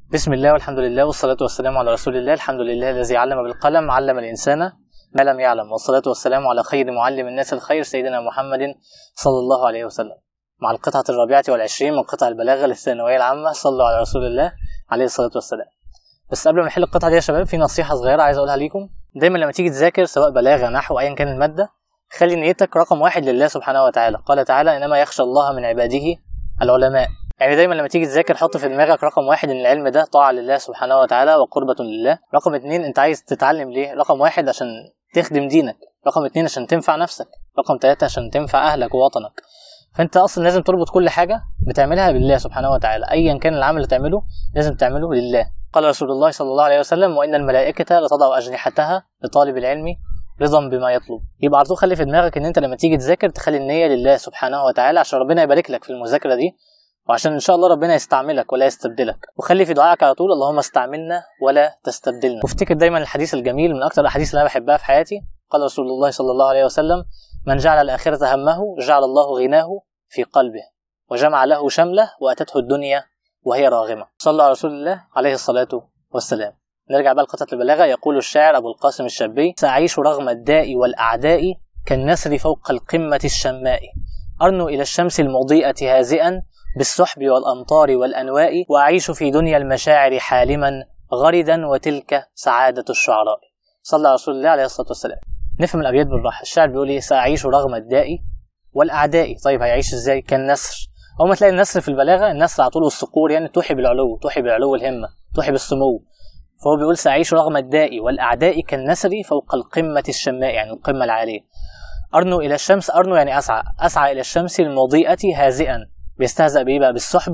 بسم الله والحمد لله والصلاة والسلام على رسول الله الحمد لله الذي علم بالقلم علم الإنسان ما لم يعلم والصلاة والسلام على خير معلم الناس الخير سيدنا محمد صلى الله عليه وسلم مع القطعة الرابعة والعشرين من قطع البلاغة للثانوية العامة صلوا على رسول الله عليه الصلاة والسلام بس قبل ما نحل القطعة دي يا شباب في نصيحة صغيرة عايز أقولها ليكم دايما لما تيجي تذاكر سواء بلاغة نحو أيا كان المادة خلي نيتك رقم واحد لله سبحانه وتعالى قال تعالى إنما يخشى الله من عباده العلماء يعني دايما لما تيجي تذاكر حط في دماغك رقم واحد ان العلم ده طاعة لله سبحانه وتعالى وقربة لله رقم اتنين انت عايز تتعلم ليه رقم واحد عشان تخدم دينك رقم اتنين عشان تنفع نفسك رقم تلاتة عشان تنفع اهلك ووطنك فانت اصلا لازم تربط كل حاجة بتعملها بالله سبحانه وتعالى ايا كان العمل اللي تعمله لازم تعمله لله قال رسول الله صلى الله عليه وسلم وان الملائكة لتضع اجنحتها لطالب العلم رضا بما يطلب يبقى على طول خلي في دماغك ان انت لما تيجي تذاكر تخلي النية لله سبحانه وتعالى عشان ربنا يبارك لك في المذاكرة دي وعشان ان شاء الله ربنا يستعملك ولا يستبدلك وخلي في دعائك على طول اللهم استعملنا ولا تستبدلنا وافتكر دايما الحديث الجميل من اكتر الاحاديث اللي انا بحبها في حياتي قال رسول الله صلى الله عليه وسلم من جعل الاخره همه جعل الله غناه في قلبه وجمع له شمله واتته الدنيا وهي راغمه صلى على رسول الله عليه الصلاه والسلام نرجع بقى لقطعة البلاغة يقول الشاعر أبو القاسم الشابي سأعيش رغم الداء والأعداء كالنسر فوق القمة الشماء أرنو إلى الشمس المضيئة هازئا بالسحب والأمطار والأنواء وأعيش في دنيا المشاعر حالما غردا وتلك سعادة الشعراء صلى على رسول الله عليه الصلاة والسلام نفهم الأبيات بالراحة الشاعر بيقول إيه سأعيش رغم الداء والأعداء طيب هيعيش إزاي كالنسر أول ما تلاقي النسر في البلاغة النسر على طول والصقور يعني توحي بالعلو توحي بالعلو الهمة توحي بالسمو فهو بيقول سأعيش رغم الداء والأعداء كالنسر فوق القمة الشماء يعني القمة العالية أرنو إلى الشمس أرنو يعني أسعى أسعى إلى الشمس المضيئة هازئا بيستهزأ بإيه بقى بالسحب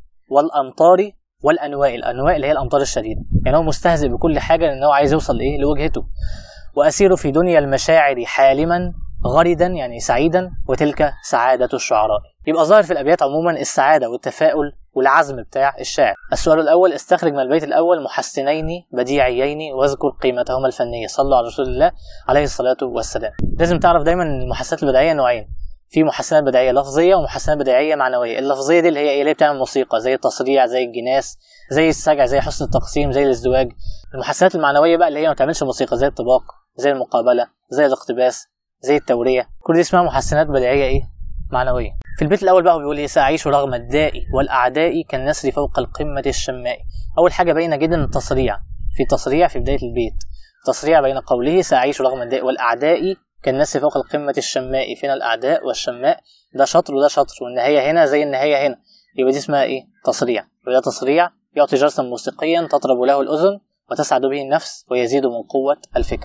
والأمطار والأنواء الأنواء اللي هي الأمطار الشديدة يعني هو مستهزئ بكل حاجة لأن هو عايز يوصل لإيه لوجهته وأسير في دنيا المشاعر حالما غردا يعني سعيدا وتلك سعادة الشعراء يبقى ظاهر في الأبيات عموما السعادة والتفاؤل والعزم بتاع الشاعر السؤال الأول استخرج من البيت الأول محسنين بديعيين واذكر قيمتهما الفنية صلوا على رسول الله عليه الصلاة والسلام لازم تعرف دايما المحسنات البديعية نوعين في محسنات بديعيه لفظيه ومحسنات بديعيه معنويه اللفظيه دي اللي هي ايه اللي بتعمل موسيقى زي التصريع زي الجناس زي السجع زي حسن التقسيم زي الازدواج المحسنات المعنويه بقى اللي هي ما بتعملش موسيقى زي الطباق زي المقابله زي الاقتباس زي التوريه كل دي اسمها محسنات بديعيه ايه معنويه في البيت الاول بقى هو بيقول ايه ساعيش رغم الداء والاعداء كالنسر فوق القمه الشماء اول حاجه باينه جدا التصريع في تصريع في بدايه البيت تصريع بين قوله ساعيش رغم الداء والاعداء كالناس فوق القمة الشماء فينا الأعداء والشماء ده شطر وده شطر والنهاية هنا زي النهاية هنا يبقى دي اسمها إيه؟ تصريع وده تصريع يعطي جرسا موسيقيا تطرب له الأذن وتسعد به النفس ويزيد من قوة الفكر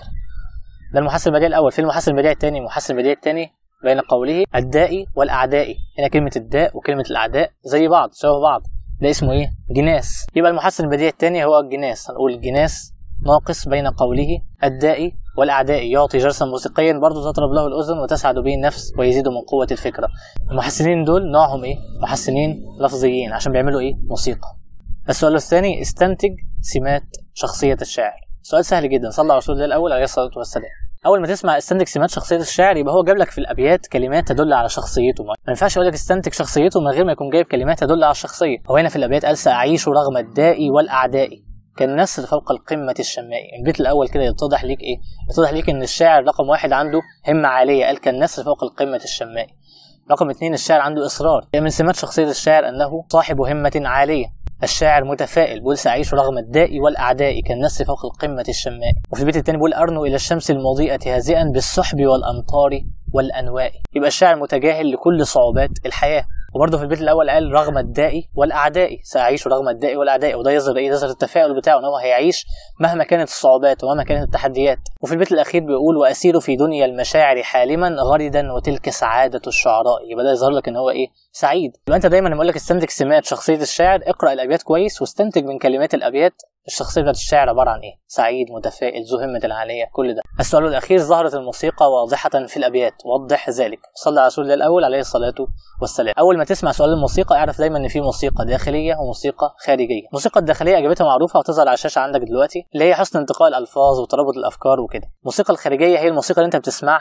ده المحسن البديع الأول في المحسن البديع الثاني المحسن البديع الثاني بين قوله الداء والأعداء هنا كلمة الداء وكلمة الأعداء زي بعض شبه بعض ده اسمه إيه؟ جناس يبقى المحسن البديع الثاني هو الجناس هنقول الجناس ناقص بين قوله الداء والأعداء يعطي جرسا موسيقيا برضه تطرب له الأذن وتسعد به النفس ويزيد من قوة الفكرة المحسنين دول نوعهم إيه؟ محسنين لفظيين عشان بيعملوا إيه؟ موسيقى السؤال الثاني استنتج سمات شخصية الشاعر سؤال سهل جدا صلى على رسول الله الأول عليه الصلاة والسلام أول ما تسمع استنتج سمات شخصية الشاعر يبقى هو جاب لك في الأبيات كلمات تدل على شخصيته ما ينفعش أقول لك استنتج شخصيته من غير ما يكون جايب كلمات تدل على الشخصية هو هنا في الأبيات قال سأعيش رغم الداء والأعداء كالنسر فوق القمة الشماء البيت الأول كده يتضح ليك إيه؟ يتضح ليك إن الشاعر رقم واحد عنده همة عالية قال كالنسر فوق القمة الشماء رقم اثنين الشاعر عنده إصرار من سمات شخصية الشاعر أنه صاحب همة عالية الشاعر متفائل بيقول سأعيش رغم الداء والأعداء كالنسر فوق القمة الشماء وفي البيت الثاني بيقول أرنو إلى الشمس المضيئة هازئا بالسحب والأمطار والأنواء يبقى الشاعر متجاهل لكل صعوبات الحياة وبرضه في البيت الاول قال رغم الداء والاعداء ساعيش رغم الداء والاعداء وده يظهر ايه يظهر التفاؤل بتاعه ان هو هيعيش مهما كانت الصعوبات ومهما كانت التحديات وفي البيت الاخير بيقول واسير في دنيا المشاعر حالما غردا وتلك سعاده الشعراء يبقى ده يظهر لك ان هو ايه سعيد يبقى انت دايما لما اقول لك استنتج سمات شخصيه الشاعر اقرا الابيات كويس واستنتج من كلمات الابيات الشخصيه بتاعت الشاعر عباره عن ايه سعيد متفائل ذو همه العاليه كل ده السؤال الاخير ظهرت الموسيقى واضحه في الابيات وضح ذلك صلى على رسول الله الاول عليه الصلاه والسلام اول ما تسمع سؤال الموسيقى اعرف دايما ان في موسيقى داخليه وموسيقى خارجيه الموسيقى الداخليه اجابتها معروفه وتظهر على الشاشه عندك دلوقتي اللي هي حسن انتقاء الالفاظ وترابط الافكار وكده الموسيقى الخارجيه هي الموسيقى اللي انت بتسمعها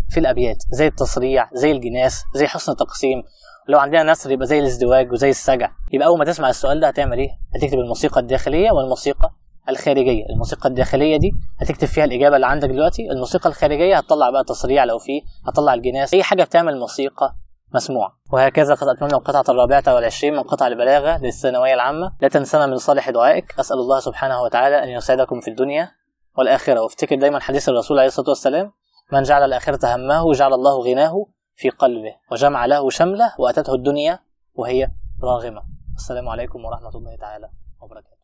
في الابيات زي التصريع زي الجناس زي حسن التقسيم لو عندنا نثر يبقى زي الازدواج وزي السجع يبقى اول ما تسمع السؤال ده هتعمل ايه هتكتب الموسيقى الداخليه والموسيقى الخارجيه الموسيقى الداخليه دي هتكتب فيها الاجابه اللي عندك دلوقتي الموسيقى الخارجيه هتطلع بقى تصريع لو في هتطلع الجناس اي حاجه بتعمل موسيقى مسموع وهكذا قد أتممنا القطعة الرابعة والعشرين من قطع البلاغة للثانوية العامة لا تنسنا من صالح دعائك أسأل الله سبحانه وتعالى أن يسعدكم في الدنيا والآخرة وافتكر دايما حديث الرسول عليه الصلاة والسلام من جعل الآخرة همه جعل الله غناه في قلبه وجمع له شمله وأتته الدنيا وهي راغمة السلام عليكم ورحمة الله تعالى وبركاته